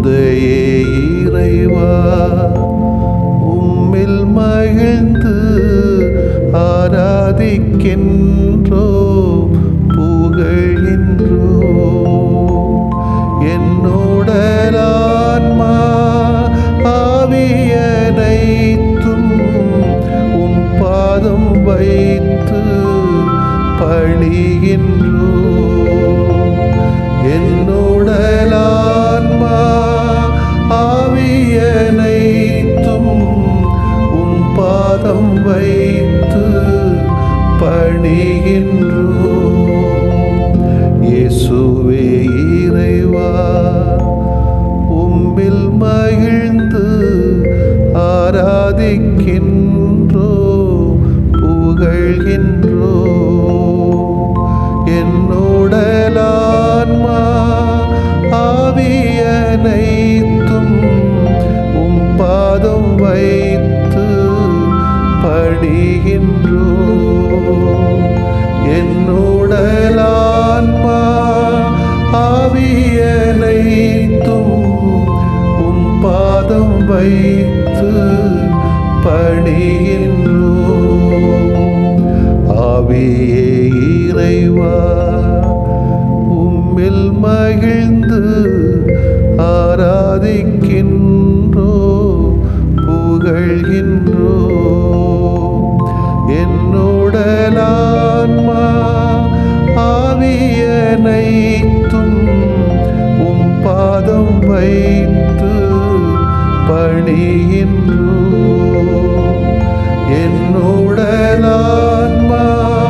தந்தையே இறைவா உம்மில் மகிழ்ந்து ஆராதிக்கின்றோ புகழ்கின்றோ என்னுடலான்மா ஆவியனைத்தும் உம் பாதம் வைத்து பணிகின்றோ என்னுடலான்மா ஆவியனைத்தும் உம் பாதம் வைத்து பணிகின்றோ இயேசுவே இறைவா உம்மில் மகிழ்ந்து ஆராதிக்கின்றோ புகழ்கின்றோ என்னுடலான்மா ஆவியனைத்தும் உம் பாதம் வைத்து பணிகின்றோ என்னுடலான்மா ஆவியனைத்தும் உம் பாதம் வைத்து பணிகின்றோ ஆவியே இறைவா உம்மில் மகிழ்ந்து ஆராதிக்கின்றோ புகழ்கின்றோ என்னுடலான்மா ஆவியனைத்தும் உம் பாதம் வைத்து பணிகின்றோ என்னுடலான்மா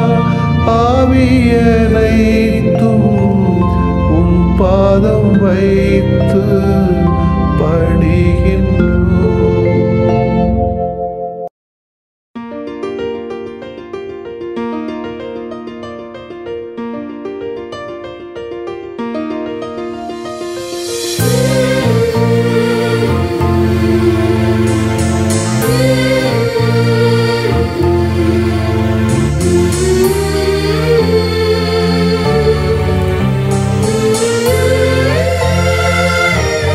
ஆவியனைத்தும் உம் பாதம் வைத்து பணிகின்றோ Thank you.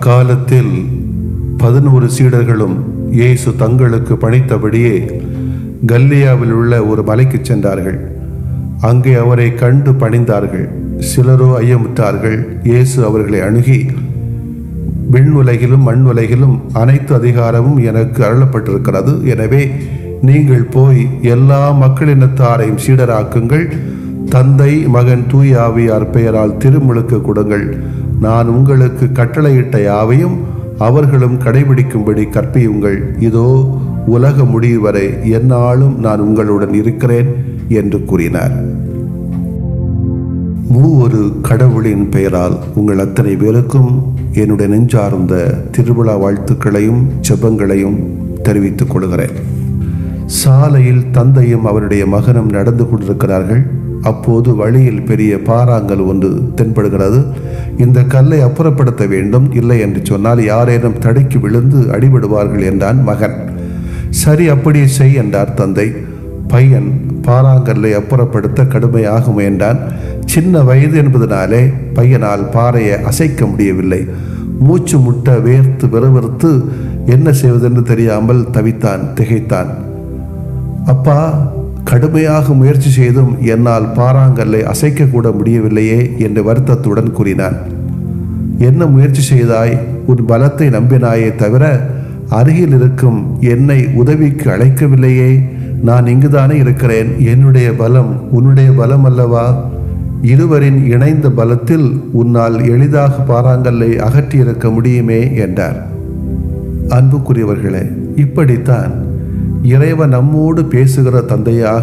அக்காலத்தில் பதினோரு சீடர்களும் இயேசு தங்களுக்கு பணித்தபடியே கல்லியாவில் உள்ள ஒரு மலைக்கு சென்றார்கள் அங்கே அவரை கண்டு பணிந்தார்கள் சிலரோ ஐயமுற்றார்கள் இயேசு அவர்களை அணுகி விண் உலகிலும் மண் உலகிலும் அனைத்து அதிகாரமும் எனக்கு அருளப்பட்டிருக்கிறது எனவே நீங்கள் போய் எல்லா மக்களினத்தாரையும் சீடராக்குங்கள் தந்தை மகன் தூய் ஆவியார் பெயரால் திருமுழுக்கு கொடுங்கள் நான் உங்களுக்கு கட்டளையிட்ட யாவையும் அவர்களும் கடைபிடிக்கும்படி கற்பியுங்கள் இதோ உலக முடிவு வரை எந்நாளும் நான் உங்களுடன் இருக்கிறேன் என்று கூறினார் மூவொரு கடவுளின் பெயரால் உங்கள் அத்தனை பேருக்கும் என்னுடைய நெஞ்சார்ந்த திருவிழா வாழ்த்துக்களையும் ஜெபங்களையும் தெரிவித்துக் கொள்கிறேன் சாலையில் தந்தையும் அவருடைய மகனும் நடந்து கொண்டிருக்கிறார்கள் அப்போது வழியில் பெரிய பாறாங்கல் ஒன்று தென்படுகிறது இந்த கல்லை அப்புறப்படுத்த வேண்டும் இல்லை என்று சொன்னால் யாரேனும் தடுக்கி விழுந்து அடிபடுவார்கள் என்றான் மகன் சரி அப்படியே செய் என்றார் தந்தை பையன் பாறாங்கல்லை அப்புறப்படுத்த கடுமையாக முயன்றான் சின்ன வயது என்பதனாலே பையனால் பாறையை அசைக்க முடியவில்லை மூச்சு முட்ட வேர்த்து விறுவிறுத்து என்ன செய்வதென்று தெரியாமல் தவித்தான் திகைத்தான் அப்பா கடுமையாக முயற்சி செய்தும் என்னால் பாறாங்கல்லை அசைக்க கூட முடியவில்லையே என்று வருத்தத்துடன் கூறினான் என்ன முயற்சி செய்தாய் உன் பலத்தை நம்பினாயே தவிர அருகில் இருக்கும் என்னை உதவிக்கு அழைக்கவில்லையே நான் இங்குதானே இருக்கிறேன் என்னுடைய பலம் உன்னுடைய பலம் அல்லவா இருவரின் இணைந்த பலத்தில் உன்னால் எளிதாக பாறாங்கல்லை அகற்றியிருக்க முடியுமே என்றார் அன்புக்குரியவர்களே இப்படித்தான் இறைவன் நம்மோடு பேசுகிற தந்தையாக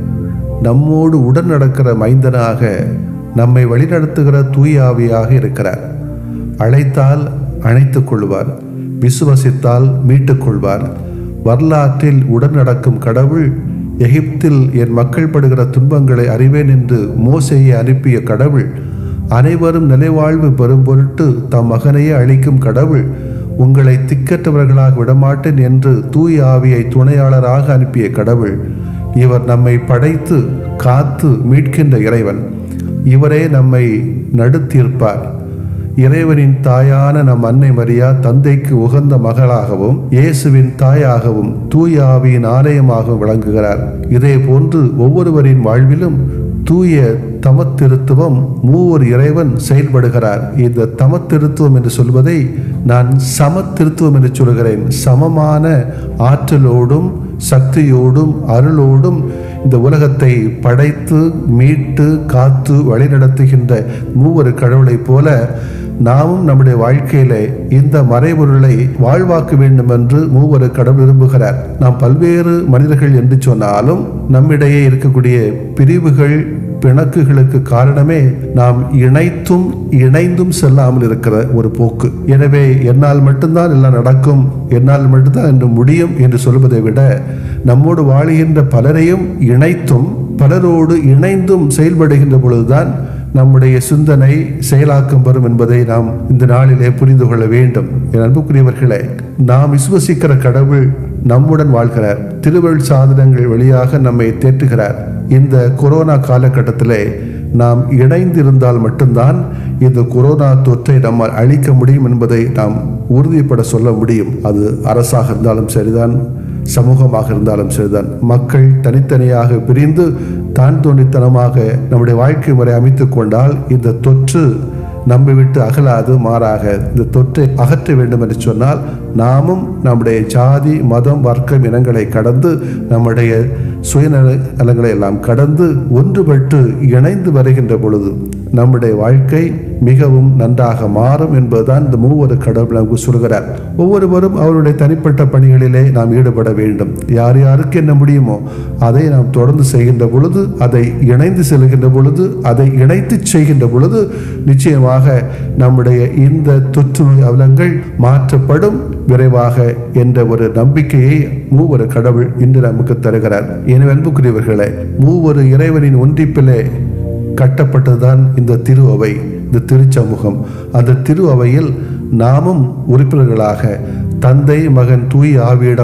நம்மோடு உடன் நடக்கிற மைந்தனாக நம்மை வழிநடத்துகிற தூய ஆவியாக இருக்கிறார் அழைத்தால் அணைத்துக் கொள்வார் விசுவசித்தால் மீட்டுக் கொள்வார் வரலாற்றில் உடன் நடக்கும் கடவுள் எகிப்தில் என் மக்கள் படுகிற துன்பங்களை அறிவேன் என்று மோசையை அனுப்பிய கடவுள் அனைவரும் நிலைவாழ்வு பெறும் பொருட்டு தம் மகனையே அளிக்கும் கடவுள் உங்களை திக்கற்றவர்களாக விடமாட்டேன் என்று தூய் ஆவியை துணையாளராக அனுப்பிய கடவுள் இவர் நம்மை படைத்து காத்து மீட்கின்ற இறைவன் இவரே நம்மை நடுத்தீர்ப்பார் இறைவனின் தாயான நம் அன்னை மரியா தந்தைக்கு உகந்த மகளாகவும் இயேசுவின் தாயாகவும் தூய ஆவியின் ஆலயமாகவும் விளங்குகிறார் இதே போன்று ஒவ்வொருவரின் வாழ்விலும் தூய தமத்திருத்துவம் மூவர் இறைவன் செயல்படுகிறார் இந்த தமத்திருத்துவம் என்று சொல்வதை நான் சமத்திருத்துவம் என்று சொல்கிறேன் சமமான ஆற்றலோடும் சக்தியோடும் அருளோடும் இந்த உலகத்தை படைத்து மீட்டு காத்து வழிநடத்துகின்ற மூவரு கடவுளைப் போல நாமும் நம்முடைய வாழ்க்கையில இந்த மறைபொருளை வாழ்வாக்க வேண்டும் என்று மூவரு கடவுள் விரும்புகிறார் நாம் பல்வேறு மனிதர்கள் என்று சொன்னாலும் நம்மிடையே இருக்கக்கூடிய பிரிவுகள் பிணக்குகளுக்கு காரணமே நாம் இணைத்தும் இணைந்தும் செல்லாமல் இருக்கிற ஒரு போக்கு எனவே என்னால் மட்டும்தான் எல்லாம் நடக்கும் என்னால் மட்டும்தான் என்று முடியும் என்று சொல்வதை விட நம்மோடு வாழுகின்ற பலரையும் இணைத்தும் பலரோடு இணைந்தும் செயல்படுகின்ற பொழுதுதான் நம்முடைய சிந்தனை செயலாக்கம் வரும் என்பதை நாம் இந்த நாளிலே புரிந்து கொள்ள வேண்டும் என் அன்புக்குரியவர்களே நாம் விசுவசிக்கிற கடவுள் நம்முடன் வாழ்கிறார் திருவள் சாதனங்கள் வழியாக நம்மை தேற்றுகிறார் இந்த கொரோனா காலகட்டத்திலே நாம் இணைந்திருந்தால் மட்டும்தான் இந்த கொரோனா தொற்றை நம்மால் அழிக்க முடியும் என்பதை நாம் உறுதிப்பட சொல்ல முடியும் அது அரசாக இருந்தாலும் சரிதான் சமூகமாக இருந்தாலும் சரிதான் மக்கள் தனித்தனியாக பிரிந்து தான் தோன்றித்தனமாக நம்முடைய வாழ்க்கை முறை அமைத்து கொண்டால் இந்த தொற்று நம்மை விட்டு அகலாது மாறாக இந்த தொற்றை அகற்ற வேண்டும் என்று சொன்னால் நாமும் நம்முடைய ஜாதி மதம் வர்க்கம் இனங்களை கடந்து நம்முடைய சுயநல நலங்களை எல்லாம் கடந்து ஒன்றுபட்டு இணைந்து வருகின்ற பொழுது நம்முடைய வாழ்க்கை மிகவும் நன்றாக மாறும் என்பதுதான் இந்த மூவரு கடவுள் நமக்கு சொல்கிறார் ஒவ்வொருவரும் அவருடைய தனிப்பட்ட பணிகளிலே நாம் ஈடுபட வேண்டும் யார் யாருக்கு என்ன முடியுமோ அதை நாம் தொடர்ந்து செய்கின்ற பொழுது அதை இணைந்து செல்கின்ற பொழுது அதை இணைத்து செய்கின்ற பொழுது நிச்சயமாக நம்முடைய இந்த தொற்று நோய் அவலங்கள் மாற்றப்படும் விரைவாக என்ற ஒரு நம்பிக்கையை மூவரு கடவுள் இன்று நமக்கு தருகிறார் எனவே அன்புக்குரியவர்களே மூவரு இறைவனின் ஒன்றிப்பிலே கட்டப்பட்டதுதான் இந்த திரு அவை இந்த திருச்சமூகம் அந்த திரு அவையில் நாமும் உறுப்பினர்களாக தந்தை மகன் தூய் ஆவியிடம்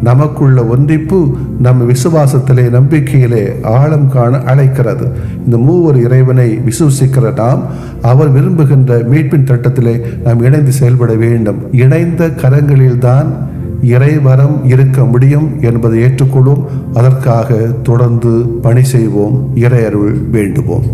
நமக்குள்ள ஒன்றிப்பு நம் விசுவாசத்திலே நம்பிக்கையிலே ஆழம் காண அழைக்கிறது இந்த மூவர் இறைவனை விசுவசிக்கிற நாம் அவர் விரும்புகின்ற மீட்பின் திட்டத்திலே நாம் இணைந்து செயல்பட வேண்டும் இணைந்த கரங்களில்தான் இறைவரம் இருக்க முடியும் என்பதை ஏற்றுக்கொள்வோம் அதற்காக தொடர்ந்து பணி செய்வோம் இறையருள் வேண்டுவோம்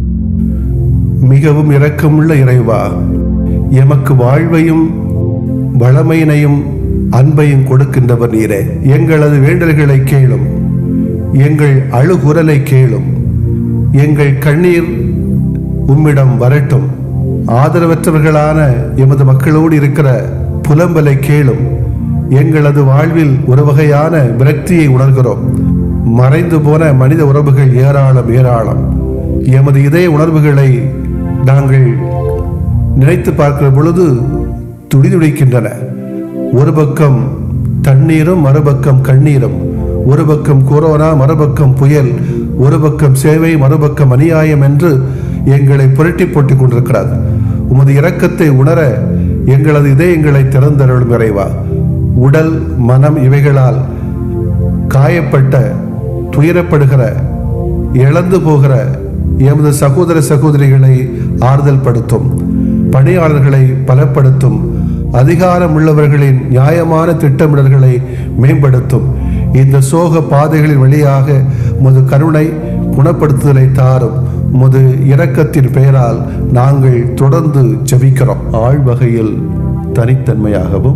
மிகவும் இரக்கமுள்ள இறைவா எமக்கு வாழ்வையும் வளமையினையும் அன்பையும் கொடுக்கின்றவர் நீரே எங்களது வேண்டல்களை கேளும் எங்கள் அழுகுரலை கேளும் எங்கள் கண்ணீர் உம்மிடம் வரட்டும் ஆதரவற்றவர்களான எமது மக்களோடு இருக்கிற புலம்பலை கேளும் எங்களது வாழ்வில் ஒரு வகையான விரக்தியை உணர்கிறோம் மறைந்து போன மனித உறவுகள் ஏராளம் ஏராளம் எமது இதய உணர்வுகளை நாங்கள் நினைத்து பார்க்கிற பொழுது துடிதுடிக்கின்றன ஒரு பக்கம் தண்ணீரும் மறுபக்கம் கண்ணீரும் ஒரு பக்கம் கொரோனா மறுபக்கம் புயல் ஒரு பக்கம் சேவை மறுபக்கம் அநியாயம் என்று எங்களை புரட்டி போட்டுக் கொண்டிருக்கிறது உமது இரக்கத்தை உணர எங்களது இதயங்களை திறந்தருளும் இறைவா உடல் மனம் இவைகளால் காயப்பட்ட துயரப்படுகிற இழந்து போகிற எமது சகோதர சகோதரிகளை ஆறுதல் படுத்தும் பணியாளர்களை பலப்படுத்தும் அதிகாரம் உள்ளவர்களின் நியாயமான திட்டமிடல்களை மேம்படுத்தும் இந்த சோக பாதைகளின் வழியாக உமது கருணை குணப்படுத்துதலை தாரும் உமது இரக்கத்தின் பெயரால் நாங்கள் தொடர்ந்து ஜெபிக்கிறோம் ஆழ்வகையில் தனித்தன்மையாகவும்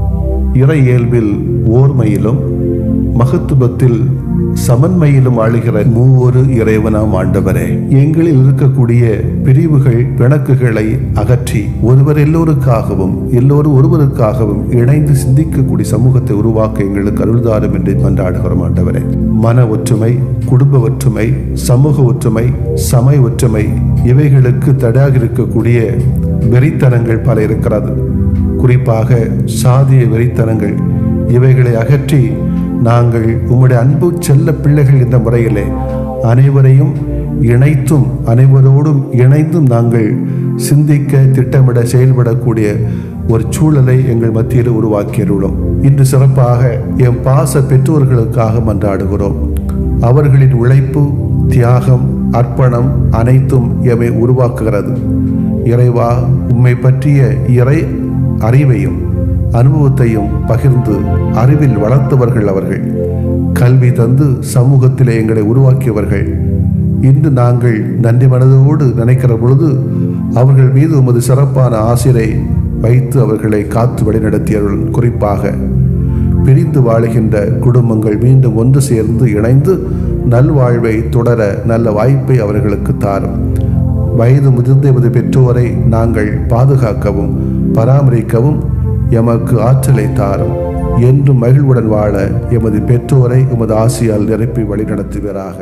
இறை இயல்பில் ஓர்மையிலும் மகத்துவத்தில் சமன்மையிலும் ஆளுகிற மூவொரு இறைவனாம் ஆண்டவரே எங்களில் இருக்கக்கூடிய பிரிவுகள் பிணக்குகளை அகற்றி ஒருவர் எல்லோருக்காகவும் எல்லோரும் ஒருவருக்காகவும் இணைந்து சிந்திக்கக்கூடிய சமூகத்தை உருவாக்க எங்களுக்கு அருள்தாரும் என்று மன்றாடுகிறோம் ஆண்டவரே மன ஒற்றுமை குடும்ப ஒற்றுமை சமூக ஒற்றுமை சமய ஒற்றுமை இவைகளுக்கு தடையாக இருக்கக்கூடிய வெறித்தனங்கள் பல இருக்கிறது குறிப்பாக சாதிய வெறித்தனங்கள் இவைகளை அகற்றி நாங்கள் உம்முடைய அன்பு செல்ல பிள்ளைகள் இந்த முறையிலே அனைவரையும் இணைத்தும் அனைவரோடும் இணைந்தும் நாங்கள் சிந்திக்க திட்டமிட செயல்படக்கூடிய ஒரு சூழலை எங்கள் மத்தியில் உருவாக்கியுள்ளோம் இன்று சிறப்பாக என் பாச பெற்றோர்களுக்காக மன்றாடுகிறோம் அவர்களின் உழைப்பு தியாகம் அர்ப்பணம் அனைத்தும் எமை உருவாக்குகிறது இறைவா உம்மை பற்றிய இறை அறிவையும் அனுபவத்தையும் பகிர்ந்து அறிவில் வளர்த்தவர்கள் அவர்கள் கல்வி தந்து சமூகத்திலே எங்களை உருவாக்கியவர்கள் இன்று நாங்கள் நன்றி மனதோடு நினைக்கிற பொழுது அவர்கள் மீது உமது சிறப்பான ஆசிரை வைத்து அவர்களை காத்து வழிநடத்தியவர்கள் குறிப்பாக பிரிந்து வாழுகின்ற குடும்பங்கள் மீண்டும் ஒன்று சேர்ந்து இணைந்து நல்வாழ்வை தொடர நல்ல வாய்ப்பை அவர்களுக்கு தாரும் வயது முதிர்ந்த எமது பெற்றோரை நாங்கள் பாதுகாக்கவும் பராமரிக்கவும் எமக்கு ஆற்றலை தாரும் என்றும் மகிழ்வுடன் வாழ எமது பெற்றோரை எமது ஆசியால் நிரப்பி வழிநடத்துவீராக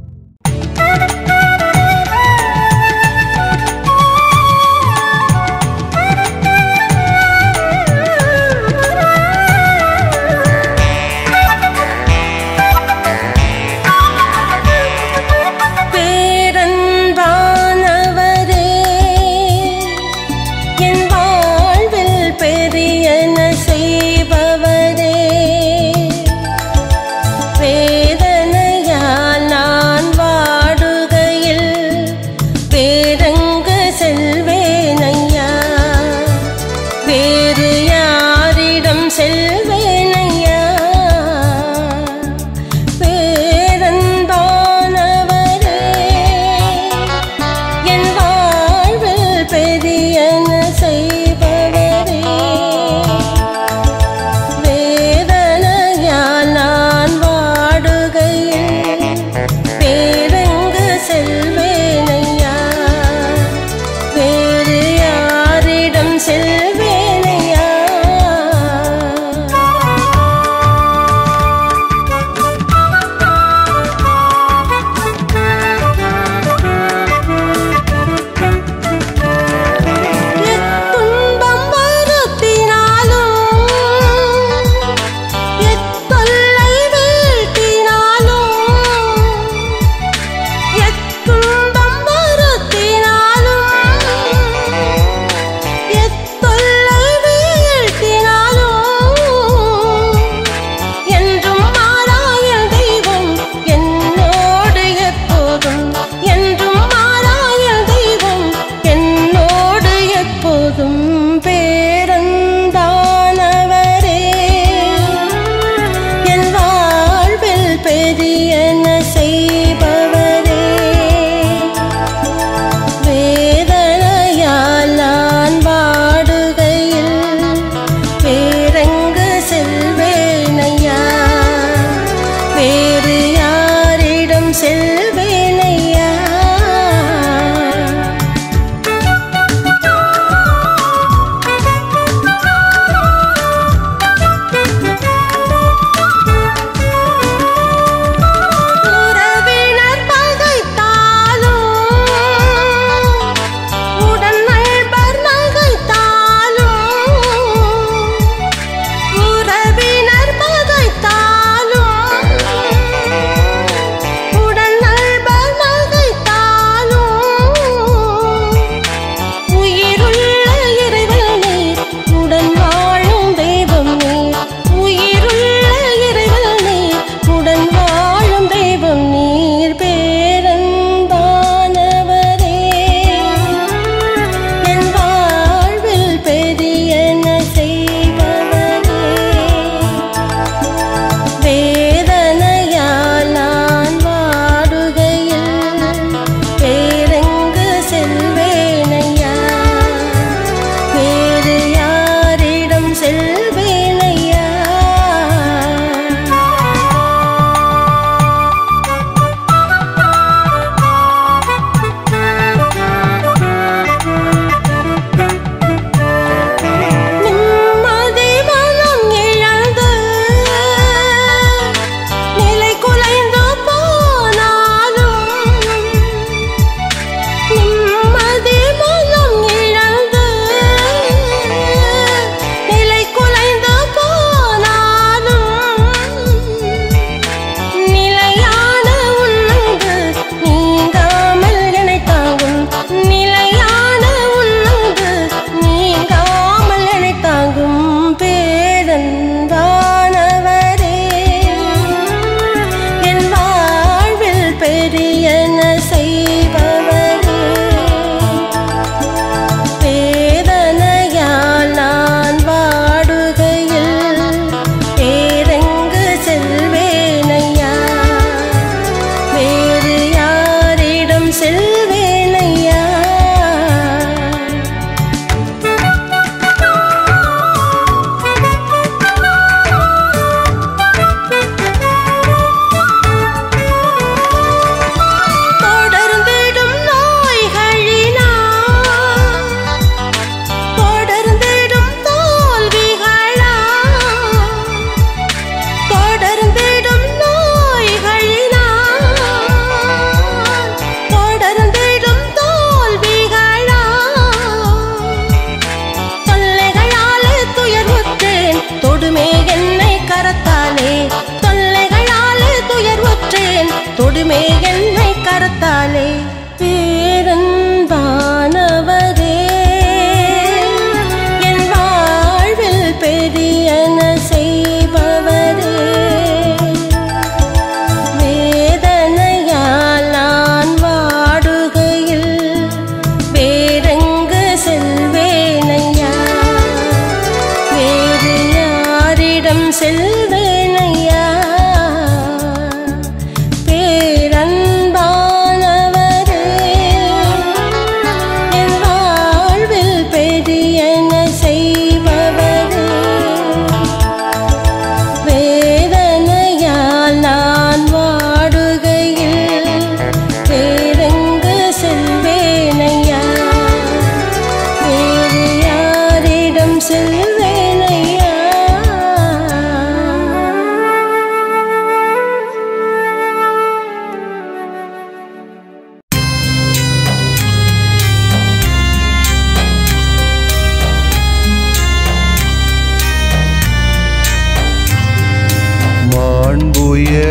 பேரன்பானவரே என் வாழ்வில் பெரியன செய்பவரே வேதனையால் நான்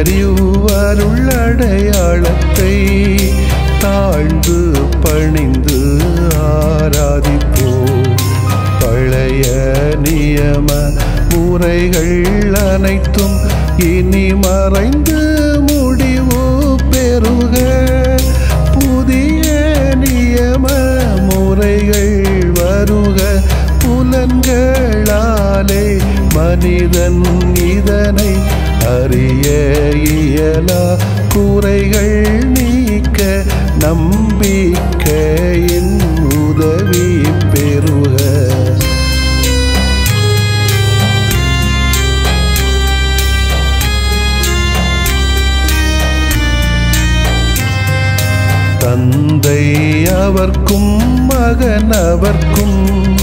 உயரிவருள் அடையாளத்தை தாழ்ந்து பணிந்து ஆராதிப்போம் பழைய நியம முறைகள் அனைத்தும் இனி மறைந்து முடிவு பெறுக புதிய நியம முறைகள் வருக புலன்களாலே மனிதன் இதனை அறிய இயலா குறைகள் நீக்க நம்பிக்கையின் உதவி பெறுக தந்தை அவர்க்கும் மகன் அவர்க்கும்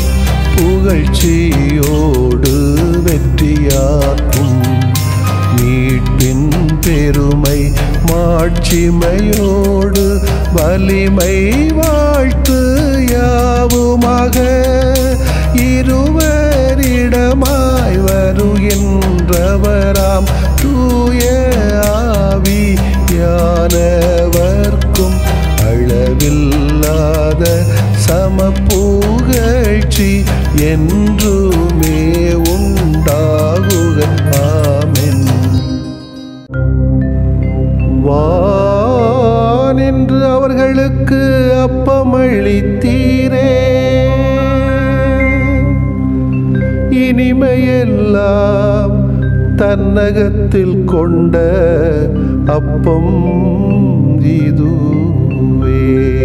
புகழ்ச்சியோடு வெற்றியாக்கும் மீட்பின் பெருமை மாட்சிமையோடு வலிமை வாழ்த்து யாவுமாக இருவரிடமாய் வருகின்றவராம் தூய ஆவி யானவர்க்கும் அளவில்லாத சமப்புகழ்ச்சி என்றுமே உண்டாகுக ஆமென் வானின்று அவர்களுக்கு அப்பமளித்தீரே இனிமையெல்லாம் தன்னகத்தில் கொண்ட அப்பம் இதுவே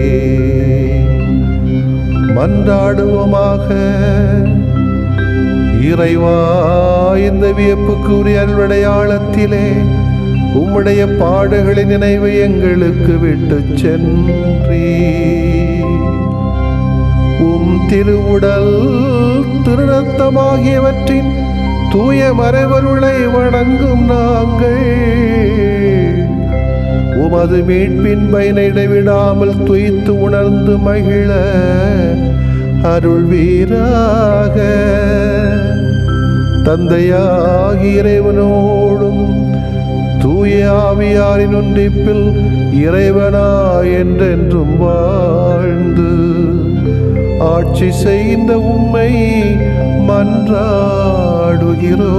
மன்றாடுவோமாக இறைவா இந்த வியப்புக்குரிய அல்வடையாளத்திலே உம்முடைய பாடுகளின் நினைவை எங்களுக்கு விட்டு சென்றீ உம் திருவுடல் திருநத்தமாகியவற்றின் தூய மறைவருளை வணங்கும் நாங்கள் உமது மீட்பின் பயனை இடைவிடாமல் துய்த்து உணர்ந்து மகிழ அருள்வீராக தந்தையாகி இறைவனோடும் தூய ஆவியாரின் ஒன்றிப்பில் இறைவனா என்றென்றும் வாழ்ந்து ஆட்சி செய்கின்ற உம்மை மன்றாடுகிறோ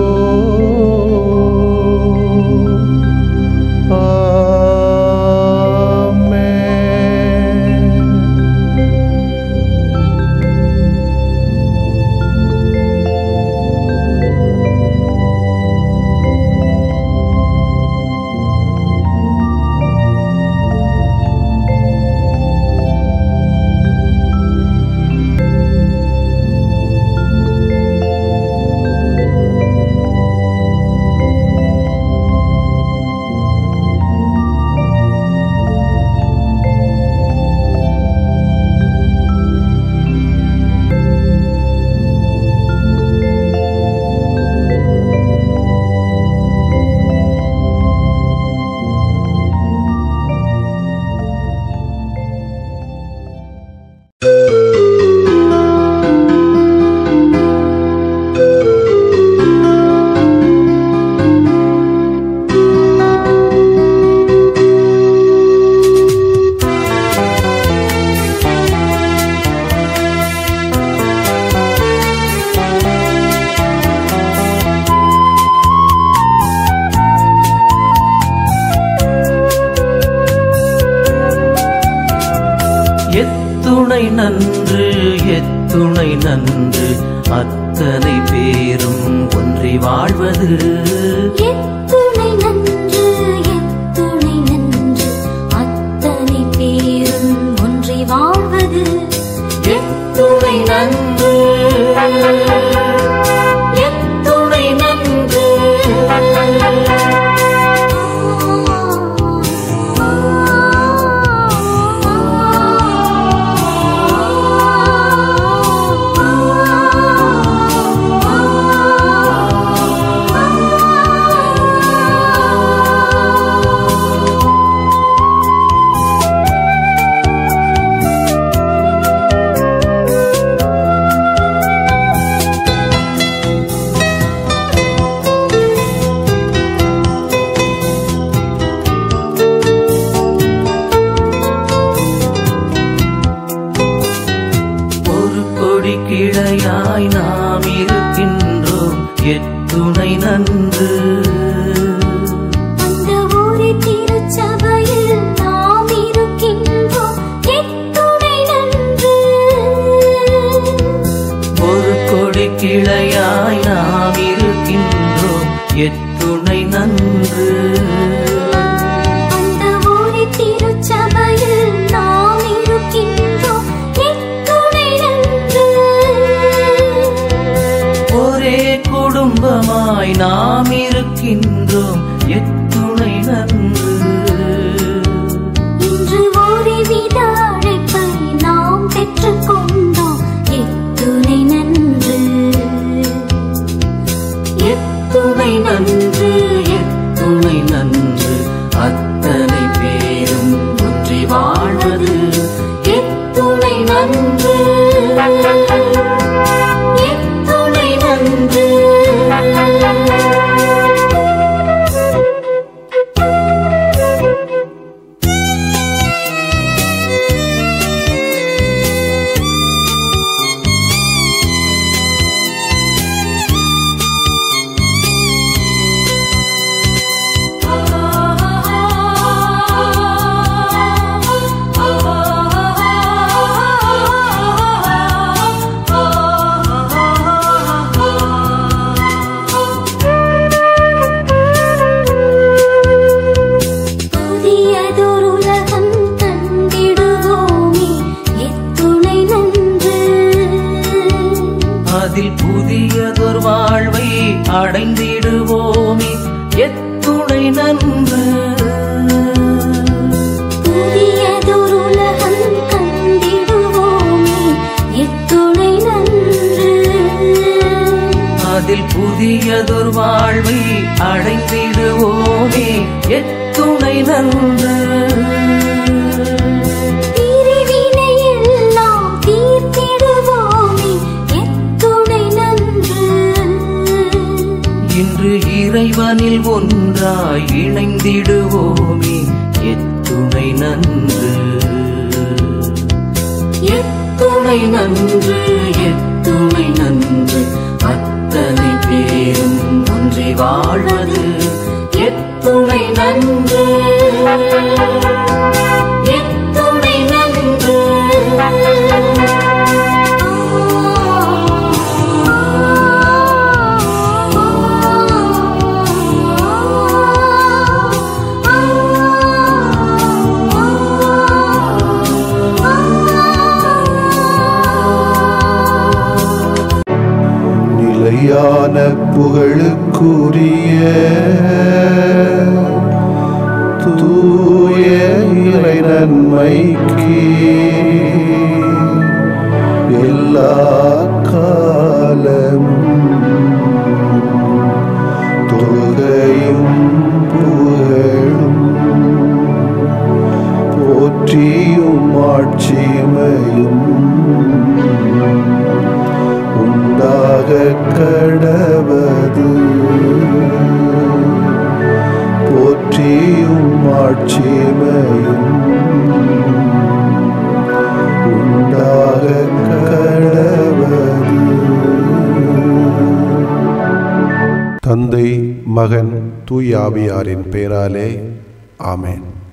எத்துணை நன்று எத்துணை நன்று அத்தனை பேரும் ஒன்றி வாழ்வது எத்துணை நன்று எத்துணை நன்று அத்தனை பேரும் ஒன்றி வாழ்வது எத்துணை நன்று எத்துணை நன்று ஆ ஐக்கியமாய் நாம் இருக்கின்றோம் எத்துணை நன்று இன்று ஒருவித அழைப்பை நாம் பெற்றுக்கொண்டோம் எத்துணை நன்று எத்துணை நன்று எத்துணை நன்று அத்தனை பேரும் ஒன்றி வாழ்வது எத்துணை நன்று எத்துணை நன்று புதியதொரு உலகம் கண்டிடுவோமே எத்துணை நன்று அதில் புதியதொரு வாழ்வை அடைந்திடுவோமே எத்துணை நன்று புதியதொரு உலகம் கண்டிடுவோமே எத்துணை நன்று அதில் புதியதொரு வாழ்வை அடைந்திடுவோமே எத்துணை நன்று பிரிவினை எல்லாம் தீர்த்திடுவோமே எத்துணை நன்று இன்று இறைவனில் ஒன்றாய் இணைந்திடுவோமே எத்துணை நன்று எத்துணை நன்று எத்துணை நன்று அத்தனை பேரும் ஒன்றி வாழ்வது எத்துணை நன்று எத்துணை நன்று நிலையான புகழுக்குரிய தூய இறை நன்மைக்கு எல்லா காலம் தொழுகையும் புகழும் போற்றியும் ஆட்சிமையும் உண்டாக கடவது போற்றியும் ஆட்சிமையும் உண்டாக கடவது தந்தை மகன் தூயாவியாரின் பெயராலே ஆமென்